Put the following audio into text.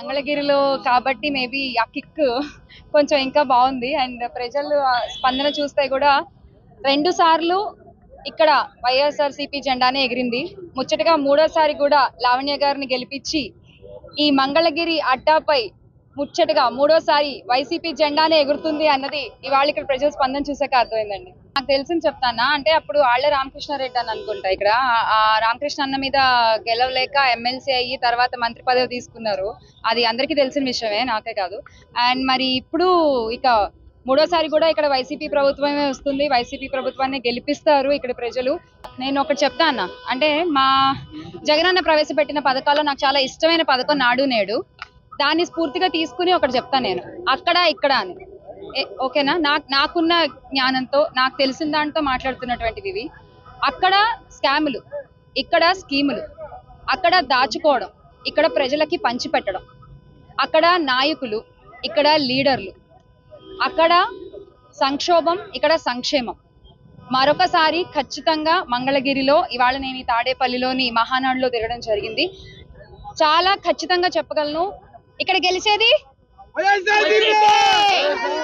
మంగళగిరిలో కాబట్టి మేబీ ఆ కిక్ కొంచెం ఇంకా బాగుంది అండ్ ప్రజలు ఆ స్పందన చూస్తే కూడా రెండు సార్లు ఇక్కడ వైఎస్ఆర్సీపీ జెండానే ఎగిరింది ముచ్చటగా మూడోసారి కూడా లావణ్య గారిని గెలిపించి ఈ మంగళగిరి అడ్డాపై ముచ్చటగా మూడోసారి వైసీపీ జెండానే ఎగురుతుంది అన్నది ఇవాళ ఇక్కడ ప్రజల స్పందన చూసాక అర్థమైందండి నాకు తెలిసింది చెప్తానా అంటే అప్పుడు ఆళ్ల రామకృష్ణారెడ్డి అని అనుకుంటా ఇక్కడ ఆ- ఆ రామకృష్ణ అన్న మీద గెలవలేక ఎమ్మెల్సీ అయ్యి తర్వాత మంత్రి పదవి తీసుకున్నారు అది అందరికీ తెలిసిన విషయమే నాకే కాదు అండ్ మరి ఇప్పుడు ఇక మూడోసారి కూడా ఇక్కడ వైసీపీ ప్రభుత్వమే వస్తుంది వైసీపీ ప్రభుత్వాన్ని గెలిపిస్తారు ఇక్కడ ప్రజలు నేను ఒకటి చెప్తా అన్న అంటే మా జగనన్న ప్రవేశపెట్టిన పథకాల్లో నాకు చాలా ఇష్టమైన పథకం నాడు నేడు దాన్ని స్ఫూర్తిగా తీసుకుని ఒకటి చెప్తా నేను అక్కడ ఇక్కడ అని ఏ- ఓకేనా నాకు నాకున్న జ్ఞానంతో నాకు తెలిసిన దాంతో మాట్లాడుతున్నటువంటివి ఇవి అక్కడ స్కాములు ఇక్కడ స్కీములు అక్కడ దాచుకోవడం ఇక్కడ ప్రజలకి పంచిపెట్టడం అక్కడ నాయకులు ఇక్కడ లీడర్లు అక్కడ సంక్షోభం ఇక్కడ సంక్షేమం మరొకసారి ఖచ్చితంగా మంగళగిరిలో ఇవాళ నేను ఈ తాడేపల్లిలోని మహానాడులో తిరగడం జరిగింది చాలా ఖచ్చితంగా చెప్పగలను ఇక్కడ గెలిచేది